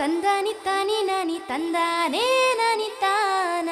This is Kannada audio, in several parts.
ತಂದಾನಿ ತಾನಿ ನಾನಿ ತಂದಾನೇ ನಾನಿ ತಾನ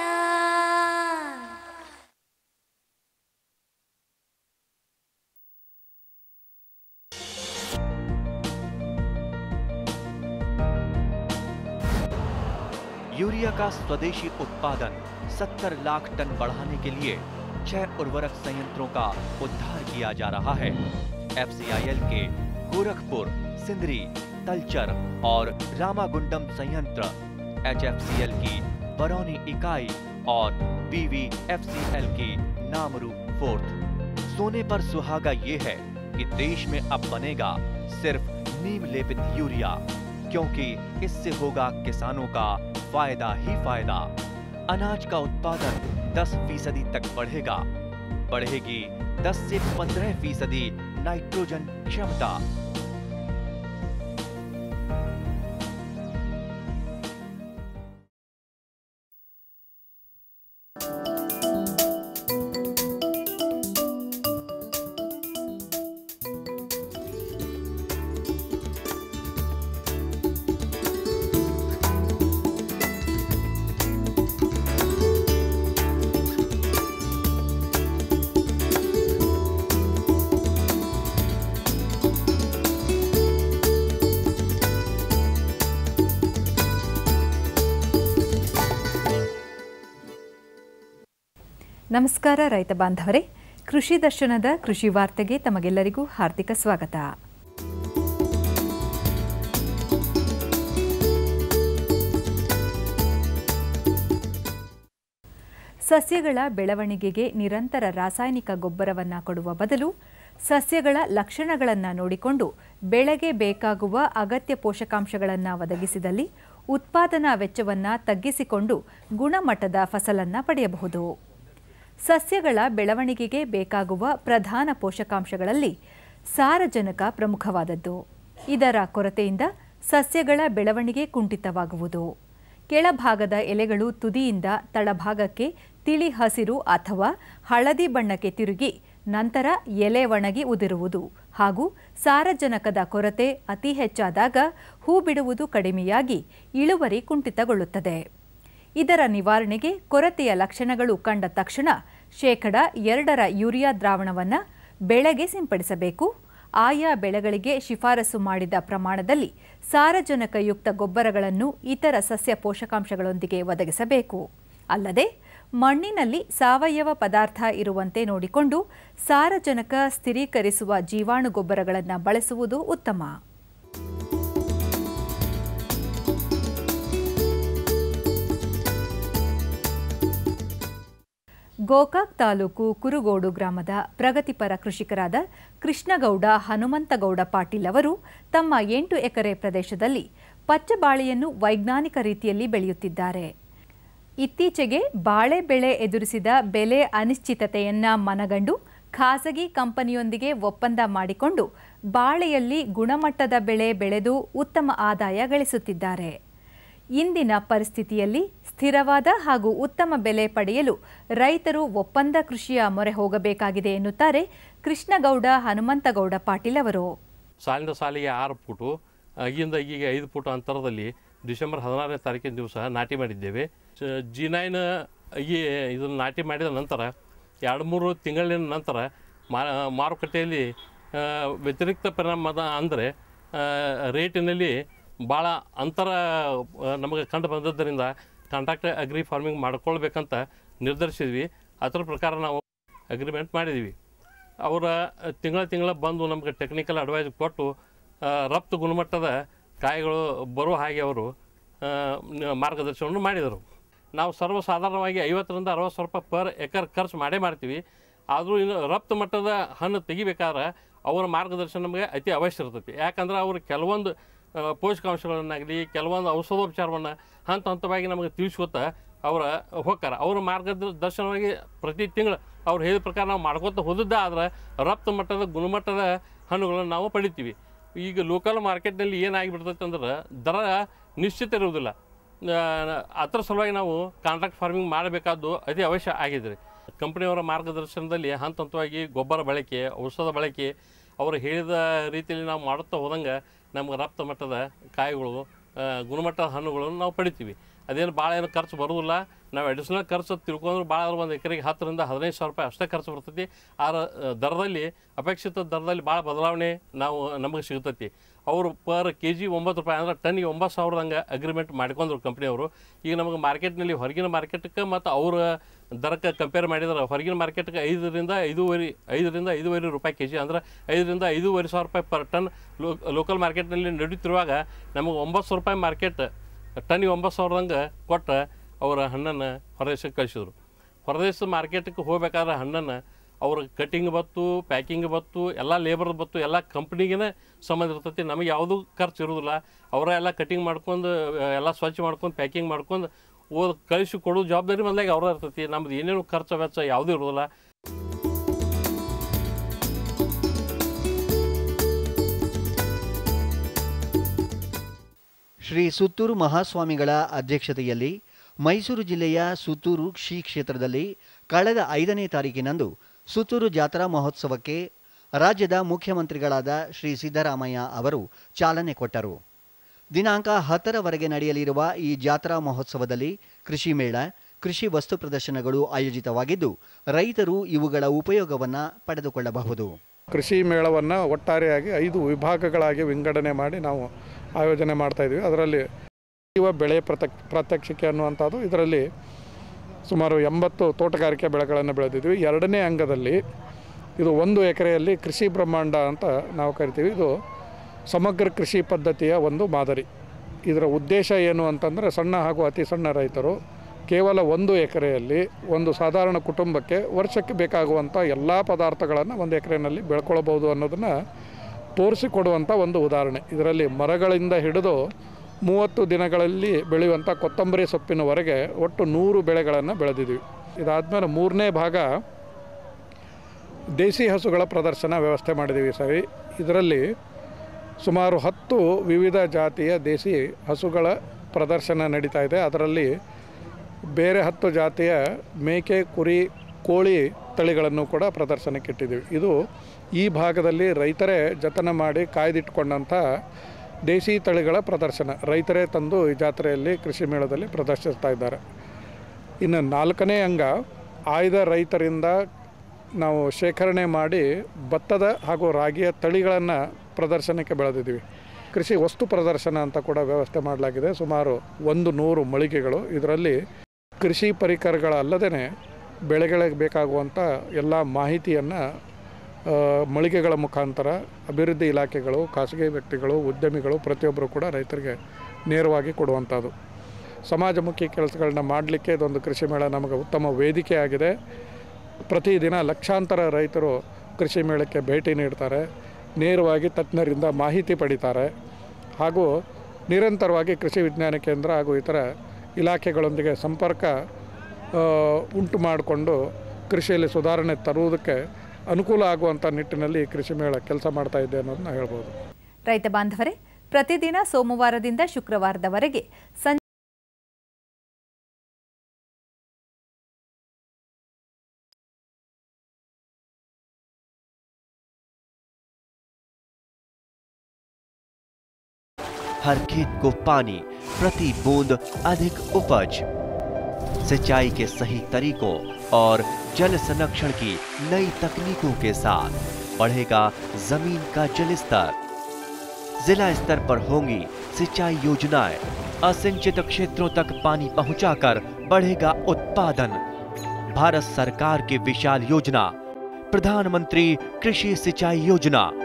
यूरिया का स्वदेशी उत्पादन 70 लाख टन बढ़ाने के लिए छह उर्वरक संयंत्रों का उद्धार किया जा रहा है एफसीआईएल के गोरखपुर सिंदरी तलचर और रामागुंडम संयंत्र एचएफसीएल की बरौनी इकाई और बीवीएफसीएल की नामरू फोर्थ सोने पर सुहागा ये है कि देश में अब बनेगा सिर्फ नीम लेपित यूरिया क्योंकि इससे होगा किसानों का फायदा ही फायदा अनाज का उत्पादन 10 फीसदी तक बढ़ेगा बढ़ेगी 10 से 15 फीसदी नाइट्रोजन क्षमता ನಮಸ್ಕಾರ ರೈತ ಬಾಂಧವರೇ ಕೃಷಿ ದರ್ಶನದ ಕೃಷಿ ವಾರ್ತೆಗೆ ತಮಗೆಲ್ಲರಿಗೂ ಹಾರ್ದಿಕ ಸ್ವಾಗತ ಸಸ್ಯಗಳ ಬೆಳವಣಿಗೆಗೆ ನಿರಂತರ ರಾಸಾಯನಿಕ ಗೊಬ್ಬರವನ್ನು ಕೊಡುವ ಬದಲು ಸಸ್ಯಗಳ ಲಕ್ಷಣಗಳನ್ನು ನೋಡಿಕೊಂಡು ಬೆಳೆಗೆ ಬೇಕಾಗುವ ಅಗತ್ಯ ಪೋಷಕಾಂಶಗಳನ್ನು ಒದಗಿಸಿದಲ್ಲಿ ಉತ್ಪಾದನಾ ವೆಚ್ಚವನ್ನು ತಗ್ಗಿಸಿಕೊಂಡು ಗುಣಮಟ್ಟದ ಫಸಲನ್ನು ಪಡೆಯಬಹುದು ಸಸ್ಯಗಳ ಬೆಳವಣಿಗೆಗೆ ಬೇಕಾಗುವ ಪ್ರಧಾನ ಪೋಷಕಾಂಶಗಳಲ್ಲಿ ಸಾರಜನಕ ಪ್ರಮುಖವಾದದ್ದು ಇದರ ಕೊರತೆಯಿಂದ ಸಸ್ಯಗಳ ಬೆಳವಣಿಗೆ ಕುಂಠಿತವಾಗುವುದು ಕೆಳಭಾಗದ ಎಲೆಗಳು ತುದಿಯಿಂದ ತಳಭಾಗಕ್ಕೆ ತಿಳಿ ಹಸಿರು ಅಥವಾ ಹಳದಿ ಬಣ್ಣಕ್ಕೆ ತಿರುಗಿ ನಂತರ ಎಲೆ ಒಣಗಿ ಉದಿರುವುದು ಹಾಗೂ ಸಾರಜನಕದ ಕೊರತೆ ಅತಿ ಹೆಚ್ಚಾದಾಗ ಹೂ ಬಿಡುವುದು ಕಡಿಮೆಯಾಗಿ ಇಳುವರಿ ಕುಂಠಿತಗೊಳ್ಳುತ್ತದೆ ಇದರ ನಿವಾರಣೆಗೆ ಕೊರತೆಯ ಲಕ್ಷಣಗಳು ಕಂಡ ತಕ್ಷಣ ಶೇಕಡ ಎರಡರ ಯೂರಿಯಾ ದ್ರಾವಣವನ್ನು ಬೆಳೆಗೆ ಸಿಂಪಡಿಸಬೇಕು ಆಯಾ ಬೆಳೆಗಳಿಗೆ ಶಿಫಾರಸು ಮಾಡಿದ ಪ್ರಮಾಣದಲ್ಲಿ ಸಾರಜನಕಯುಕ್ತ ಗೊಬ್ಬರಗಳನ್ನು ಇತರ ಸಸ್ಯ ಪೋಷಕಾಂಶಗಳೊಂದಿಗೆ ಒದಗಿಸಬೇಕು ಅಲ್ಲದೆ ಮಣ್ಣಿನಲ್ಲಿ ಸಾವಯವ ಪದಾರ್ಥ ಇರುವಂತೆ ನೋಡಿಕೊಂಡು ಸಾರಜನಕ ಸ್ಥಿರೀಕರಿಸುವ ಜೀವಾಣು ಗೊಬ್ಬರಗಳನ್ನು ಬಳಸುವುದು ಉತ್ತಮ ಗೋಕಾಕ್ ತಾಲೂಕು ಕುರುಗೋಡು ಗ್ರಾಮದ ಪ್ರಗತಿಪರ ಕೃಷಿಕರಾದ ಕೃಷ್ಣಗೌಡ ಹನುಮಂತಗೌಡ ಪಾಟೀಲ್ ಅವರು ತಮ್ಮ ಎಂಟು ಎಕರೆ ಪ್ರದೇಶದಲ್ಲಿ ಪಚ್ಚಬಾಳೆಯನ್ನು ವೈಜ್ಞಾನಿಕ ರೀತಿಯಲ್ಲಿ ಬೆಳೆಯುತ್ತಿದ್ದಾರೆ ಇತ್ತೀಚೆಗೆ ಬಾಳೆ ಬೆಳೆ ಎದುರಿಸಿದ ಬೆಲೆ ಅನಿಶ್ಚಿತತೆಯನ್ನ ಮನಗಂಡು ಖಾಸಗಿ ಕಂಪನಿಯೊಂದಿಗೆ ಒಪ್ಪಂದ ಮಾಡಿಕೊಂಡು ಬಾಳೆಯಲ್ಲಿ ಗುಣಮಟ್ಟದ ಬೆಳೆ ಬೆಳೆದು ಉತ್ತಮ ಆದಾಯ ಗಳಿಸುತ್ತಿದ್ದಾರೆ ಇಂದಿನ ಪರಿಸ್ಥಿತಿಯಲ್ಲಿ ಸ್ಥಿರವಾದ ಹಾಗೂ ಉತ್ತಮ ಬೆಲೆ ಪಡೆಯಲು ರೈತರು ಒಪ್ಪಂದ ಕೃಷಿಯ ಮೊರೆ ಹೋಗಬೇಕಾಗಿದೆ ಎನ್ನುತ್ತಾರೆ ಕೃಷ್ಣಗೌಡ ಹನುಮಂತಗೌಡ ಪಾಟೀಲ್ ಅವರು ಸಾಲಿನ ಸಾಲಿಗೆ ಆರು ಫುಟು ಈಗಿಂದ ಈಗ ಐದು ಫುಟ್ ಅಂತರದಲ್ಲಿ ಡಿಸೆಂಬರ್ ಹದಿನಾರನೇ ತಾರೀಕಿನ ದಿವಸ ನಾಟಿ ಮಾಡಿದ್ದೇವೆ ಚ- ಜಿ ನೈನ್ ಈ ಇದನ್ನು ನಾಟಿ ಮಾಡಿದ ನಂತರ ಎರಡು ಮೂರು ತಿಂಗಳಿನ ನಂತರ ಮಾ ಮಾರುಕಟ್ಟೆಯಲ್ಲಿ ಆ, ವ್ಯತಿರಿಕ್ತ ಪರಿಣಾಮದ ಅಂದರೆ ರೇಟಿನಲ್ಲಿ ಭಾಳ ಅಂತರ ಆ, ನಮಗೆ ಕಂಡು ಬಂದದ್ದರಿಂದ ಕಾಂಟ್ರಾಕ್ಟ್ ಅಗ್ರಿ ಫಾರ್ಮಿಂಗ್ ಮಾಡ್ಕೊಳ್ಬೇಕಂತ ನಿರ್ಧರಿಸಿದ್ವಿ ಅದರ ಪ್ರಕಾರ ನಾವು ಅಗ್ರಿಮೆಂಟ್ ಮಾಡಿದ್ವಿ ಅವರ ತಿಂಗಳ ತಿಂಗಳ ಬಂದು ನಮಗೆ ಟೆಕ್ನಿಕಲ್ ಅಡ್ವೈಸ್ ಕೊಟ್ಟು ಆ, ರಫ್ತು ಗುಣಮಟ್ಟದ ಕಾಯಿಗಳು ಬರೋ ಹಾಗೆ ಅವರು ಆ, ನ- ಮಾರ್ಗದರ್ಶನವನ್ನು ಮಾಡಿದರು ನಾವು ಸರ್ವಸಾಧಾರಣವಾಗಿ ಐವತ್ತರಿಂದ ಅರವತ್ತು ಸಾವಿರ ರೂಪಾಯಿ ಪರ್ ಎಕರ್ ಖರ್ಚು ಮಾಡೇ ಮಾಡ್ತೀವಿ ಆದರೂ ಇನ್ನು ರಫ್ತು ಮಟ್ಟದ ಹಣ್ಣು ತೆಗಿಬೇಕಾದ್ರೆ ಅವರ ಮಾರ್ಗದರ್ಶನ ನಮಗೆ ಅತಿ ಅವಶ್ಯ ಇರ್ತೈತಿ ಯಾಕಂದ್ರೆ ಅವರು ಕೆಲವೊಂದು ಆ, ಪೋಷಕಾಂಶಗಳನ್ನಾಗಲಿ ಕೆಲವೊಂದು ಔಷಧೋಪಚಾರವನ್ನು ಹಂತ ಹಂತವಾಗಿ ನಮಗೆ ತಿಳಿಸ್ಕೊತ ಅವರ ಹೋಗ್ತಾರೆ ಅವ್ರ ಮಾರ್ಗದರ್ಶನವಾಗಿ ಪ್ರತಿ ತಿಂಗಳು ಅವ್ರು ಹೇಳಿದ ಪ್ರಕಾರ ನಾವು ಮಾಡ್ಕೊತ ಹೋದದ್ದೇ ಆದ್ರೆ ರಫ್ತು ಮಟ್ಟದ ಗುಣಮಟ್ಟದ ಹಣ್ಣುಗಳನ್ನು ನಾವು ಪಡಿತೀವಿ ಈಗ ಲೋಕಲ್ ಮಾರ್ಕೆಟ್ನಲ್ಲಿ ಏನಾಗಿಬಿಡ್ತೈತೆ ಅಂದ್ರೆ ದರ ನಿಶ್ಚಿತ ಇರುವುದಿಲ್ಲ ಆ, ಅದರ ಸಲುವಾಗಿ ನಾವು ಕಾಂಟ್ರಾಕ್ಟ್ ಫಾರ್ಮಿಂಗ್ ಮಾಡಬೇಕಾದ್ದು ಅತಿ ಅವಶ್ಯ ಆಗಿದೆ ಕಂಪನಿಯವರ ಮಾರ್ಗದರ್ಶನದಲ್ಲಿ ಹಂತ ಹಂತವಾಗಿ ಗೊಬ್ಬರ ಬಳಕೆ ಔಷಧ ಬಳಕೆ ಅವರು ಹೇಳಿದ ರೀತಿಯಲ್ಲಿ ನಾವು ಮಾಡುತ್ತಾ ಹೋದಂಗೆ ನಮ್ಗೆ ರಫ್ತು ಮಟ್ಟದ ಕಾಯಿಗಳು ಆ, ಗುಣಮಟ್ಟದ ಹಣ್ಣುಗಳನ್ನು ನಾವು ಪಡಿತೀವಿ ಅದೇನು ಭಾಳ ಏನು ಖರ್ಚು ಬರೋದಿಲ್ಲ ನಾವು ಅಡಿಷ್ನಲ್ ಖರ್ಚು ತಿಳ್ಕೊಂಡ್ರೆ ಭಾಳ ಅಂದ್ರೆ ಒಂದು ಎಕರೆಗೆ ಹತ್ತರಿಂದ ಹದಿನೈದು ಸಾವಿರ ರೂಪಾಯಿ ಅಷ್ಟೇ ಖರ್ಚು ಬರ್ತೈತಿ ಆ ರ- ದರದಲ್ಲಿ ಅಪೇಕ್ಷಿತ ದರದಲ್ಲಿ ಭಾಳ ಬದಲಾವಣೆ ನಾವು ನಮಗೆ ಸಿಗ್ತೈತಿ ಅವರು ಪರ್ ಕೆ ಜಿ ಒಂಬತ್ತು ರೂಪಾಯಿ ಅಂದ್ರೆ ಟನ್ನಿಗೆ ಒಂಬತ್ತು ಸಾವಿರದ ಹಂಗೆ ಅಗ್ರಿಮೆಂಟ್ ಮಾಡ್ಕೊಂಡ್ರು ಕಂಪ್ನಿಯವರು ಈಗ ನಮಗೆ ಮಾರ್ಕೆಟ್ನಲ್ಲಿ ಹೊರಗಿನ ಮಾರ್ಕೆಟ್ಗೆ ಮತ್ತು ಅವರ ದರಕ್ಕೆ ಕಂಪೇರ್ ಮಾಡಿದ್ರೆ ಹೊರಗಿನ ಮಾರ್ಕೆಟ್ಗೆ ಐದರಿಂದ ಐದೂವರೆ ಐದರಿಂದ ಐದೂವರೆ ರೂಪಾಯಿ ಕೆ ಜಿ ಅಂದ್ರೆ ಐದರಿಂದ ಐದೂವರೆ ಸಾವಿರ ರೂಪಾಯಿ ಪರ್ ಟನ್ ಲೋಕಲ್ ಮಾರ್ಕೆಟ್ನಲ್ಲಿ ನಡೀತಿರುವಾಗ ನಮಗೆ ಒಂಬತ್ತು ಸಾವಿರ ರೂಪಾಯಿ ಮಾರ್ಕೆಟ್ ಟನ್ನಿಗೆ ಒಂಬತ್ತು ಸಾವಿರದಂಗೆ ಕೊಟ್ಟು ಅವರ ಹಣ್ಣನ್ನು ಹೊರದೇಶಕ್ಕೆ ಕಳಿಸಿದ್ರು ಹೊರದೇಶದ ಮಾರ್ಕೆಟ್ಗೆ ಹೋಗ್ಬೇಕಾದ್ರೆ ಹಣ್ಣನ್ನು ಅವ್ರ ಕಟಿಂಗ್ ಬತ್ತು ಪ್ಯಾಕಿಂಗ್ ಬತ್ತು ಎಲ್ಲ ಲೇಬರ್ ಬತ್ತು ಎಲ್ಲ ಕಂಪ್ನಿಗೆ ಸಂಬಂಧ ಇರ್ತೈತಿ ನಮಗೆ ಯಾವುದೂ ಖರ್ಚು ಇರೋದಿಲ್ಲ ಅವರ ಎಲ್ಲ ಕಟಿಂಗ್ ಮಾಡ್ಕೊಂಡು ಎಲ್ಲ ಸ್ವಚ್ಛ ಮಾಡ್ಕೊಂಡು ಪ್ಯಾಕಿಂಗ್ ಮಾಡ್ಕೊಂಡು ಓದ್ ಕಳಿಸಿ ಕೊಡೋ ಜವಾಬ್ದಾರಿ ಬಂದಾಗ ಅವ್ರ ಇರ್ತೈತಿ ನಮ್ದು ಏನೇನು ಖರ್ಚು ವೆಚ್ಚ ಯಾವುದೂ ಇರೋದಿಲ್ಲ ಶ್ರೀ ಸುತ್ತೂರು ಮಹಾಸ್ವಾಮಿಗಳ ಅಧ್ಯಕ್ಷತೆಯಲ್ಲಿ ಮೈಸೂರು ಜಿಲ್ಲೆಯ ಸುತ್ತೂರು ಶ್ರೀ ಕ್ಷೇತ್ರದಲ್ಲಿ ಕಳೆದ ಐದನೇ ತಾರೀಕಿನಂದು ಸುತ್ತೂರು ಜಾತ್ರಾ ಮಹೋತ್ಸವಕ್ಕೆ ರಾಜ್ಯದ ಮುಖ್ಯಮಂತ್ರಿಗಳಾದ ಶ್ರೀ ಸಿದ್ದರಾಮಯ್ಯ ಅವರು ಚಾಲನೆ ಕೊಟ್ಟರು ದಿನಾಂಕ ಹತ್ತರವರೆಗೆ ನಡೆಯಲಿರುವ ಈ ಜಾತ್ರಾ ಮಹೋತ್ಸವದಲ್ಲಿ ಕೃಷಿ ಮೇಳ ಕೃಷಿ ವಸ್ತು ಪ್ರದರ್ಶನಗಳು ಆಯೋಜಿತವಾಗಿದ್ದು ರೈತರು ಇವುಗಳ ಉಪಯೋಗವನ್ನು ಪಡೆದುಕೊಳ್ಳಬಹುದು ಕೃಷಿ ಮೇಳವನ್ನು ಒಟ್ಟಾರೆಯಾಗಿ ಐದು ವಿಭಾಗಗಳಾಗಿ ವಿಂಗಡಣೆ ಮಾಡಿ ನಾವು ಆಯೋಜನೆ ಮಾಡ್ತಾ ಇದ್ವಿ ಅದರಲ್ಲಿ ಜೀವ ಬೆಳೆ ಪ್ರತ್ಯಕ್ ಪ್ರಾತ್ಯಕ್ಷಿಕೆ ಅನ್ನುವಂಥದ್ದು ಇದರಲ್ಲಿ ಸುಮಾರು ಎಂಬತ್ತು ತೋಟಗಾರಿಕೆ ಬೆಳೆಗಳನ್ನು ಬೆಳೆದಿದ್ವಿ ಎರಡನೇ ಅಂಗದಲ್ಲಿ ಇದು ಒಂದು ಎಕರೆಯಲ್ಲಿ ಕೃಷಿ ಬ್ರಹ್ಮಾಂಡ ಅಂತ ನಾವು ಕರಿತೀವಿ ಇದು ಸಮಗ್ರ ಕೃಷಿ ಪದ್ಧತಿಯ ಒಂದು ಮಾದರಿ ಇದರ ಉದ್ದೇಶ ಏನು ಅಂತಂದರೆ ಸಣ್ಣ ಹಾಗೂ ಅತಿ ಸಣ್ಣ ರೈತರು ಕೇವಲ ಒಂದು ಎಕರೆಯಲ್ಲಿ ಒಂದು ಸಾಧಾರಣ ಕುಟುಂಬಕ್ಕೆ ವರ್ಷಕ್ಕೆ ಬೇಕಾಗುವಂಥ ಎಲ್ಲ ಪದಾರ್ಥಗಳನ್ನು ಒಂದು ಎಕರೆಯಲ್ಲಿ ಬೆಳ್ಕೊಳ್ಬೋದು ಅನ್ನೋದನ್ನು ತೋರಿಸಿಕೊಡುವಂಥ ಒಂದು ಉದಾಹರಣೆ ಇದರಲ್ಲಿ ಮರಗಳಿಂದ ಹಿಡಿದು ಮೂವತ್ತು ದಿನಗಳಲ್ಲಿ ಬೆಳೆಯುವಂಥ ಕೊತ್ತಂಬರಿ ಸೊಪ್ಪಿನವರೆಗೆ ಒಟ್ಟು ನೂರು ಬೆಳೆಗಳನ್ನು ಬೆಳೆದಿದ್ವಿ ಇದಾದಮೇಲೆ ಮೂರನೇ ಭಾಗ ದೇಸಿ ಹಸುಗಳ ಪ್ರದರ್ಶನ ವ್ಯವಸ್ಥೆ ಮಾಡಿದ್ದೀವಿ ಸರಿ ಇದರಲ್ಲಿ ಸುಮಾರು ಹತ್ತು ವಿವಿಧ ಜಾತಿಯ ದೇಸಿ ಹಸುಗಳ ಪ್ರದರ್ಶನ ನಡೀತಾ ಇದೆ ಅದರಲ್ಲಿ ಬೇರೆ ಹತ್ತು ಜಾತಿಯ ಮೇಕೆ ಕುರಿ ಕೋಳಿ ತಳಿಗಳನ್ನು ಕೂಡ ಪ್ರದರ್ಶನಕ್ಕೆ ಇಟ್ಟಿದ್ದೀವಿ ಇದು ಈ ಭಾಗದಲ್ಲಿ ರೈತರೇ ಜತನ ಮಾಡಿ ಕಾಯ್ದಿಟ್ಕೊಂಡಂಥ ದೇಸಿ ತಳಿಗಳ ಪ್ರದರ್ಶನ ರೈತರೇ ತಂದು ಈ ಜಾತ್ರೆಯಲ್ಲಿ ಕೃಷಿ ಮೇಳದಲ್ಲಿ ಪ್ರದರ್ಶಿಸ್ತಾ ಇದ್ದಾರೆ ಇನ್ನು ನಾಲ್ಕನೇ ಅಂಗ ಆಯ್ದ ರೈತರಿಂದ ನಾವು ಶೇಖರಣೆ ಮಾಡಿ ಭತ್ತದ ಹಾಗೂ ರಾಗಿಯ ತಳಿಗಳನ್ನು ಪ್ರದರ್ಶನಕ್ಕೆ ಬೆಳೆದಿದ್ದೀವಿ ಕೃಷಿ ವಸ್ತು ಪ್ರದರ್ಶನ ಅಂತ ಕೂಡ ವ್ಯವಸ್ಥೆ ಮಾಡಲಾಗಿದೆ ಸುಮಾರು ಒಂದು ನೂರು ಮಳಿಗೆಗಳು ಇದರಲ್ಲಿ ಕೃಷಿ ಪರಿಕರಗಳಲ್ಲದೇ ಬೆಳೆಗಳಿಗೆ ಬೇಕಾಗುವಂಥ ಎಲ್ಲ ಮಾಹಿತಿಯನ್ನು ಮಳಿಗೆಗಳ ಮುಖಾಂತರ ಅಭಿವೃದ್ಧಿ ಇಲಾಖೆಗಳು ಖಾಸಗಿ ವ್ಯಕ್ತಿಗಳು ಉದ್ಯಮಿಗಳು ಪ್ರತಿಯೊಬ್ಬರು ಕೂಡ ರೈತರಿಗೆ ನೇರವಾಗಿ ಕೊಡುವಂಥದ್ದು ಸಮಾಜಮುಖಿ ಕೆಲಸಗಳನ್ನ ಮಾಡಲಿಕ್ಕೆ ಇದೊಂದು ಕೃಷಿ ಮೇಳ ನಮಗೆ ಉತ್ತಮ ವೇದಿಕೆ ಆಗಿದೆ ಪ್ರತಿದಿನ ಲಕ್ಷಾಂತರ ರೈತರು ಕೃಷಿ ಮೇಳಕ್ಕೆ ಭೇಟಿ ನೀಡ್ತಾರೆ ನೇರವಾಗಿ ತಜ್ಞರಿಂದ ಮಾಹಿತಿ ಪಡಿತಾರೆ ಹಾಗೂ ನಿರಂತರವಾಗಿ ಕೃಷಿ ವಿಜ್ಞಾನ ಕೇಂದ್ರ ಹಾಗೂ ಇತರ ಇಲಾಖೆಗಳೊಂದಿಗೆ ಸಂಪರ್ಕ ಆ, ಉಂಟು ಮಾಡಿಕೊಂಡು ಕೃಷಿಯಲ್ಲಿ ಸುಧಾರಣೆ ತರುವುದಕ್ಕೆ ಅನುಕೂಲ ಆಗುವಂಥ ನಿಟ್ಟಿನಲ್ಲಿ ಈ ಕೃಷಿ ಮೇಳ ಕೆಲಸ ಮಾಡ್ತಾ ಇದೆ ಅನ್ನೋದನ್ನ ಹೇಳ್ಬೋದು ರೈತ ಬಾಂಧವರೇ ಪ್ರತಿದಿನ ಸೋಮವಾರದಿಂದ ಶುಕ್ರವಾರದವರೆಗೆ ಸಂಜೆ हर खेत को पानी प्रति बूंद अधिक उपज सिंचाई के सही तरीकों और जल संरक्षण की नई तकनीकों के साथ बढ़ेगा जमीन का जल स्तर जिला स्तर पर होंगी सिंचाई योजनाएं असिंचित क्षेत्रों तक पानी पहुंचाकर बढ़ेगा उत्पादन भारत सरकार की विशाल योजना प्रधानमंत्री कृषि सिंचाई योजना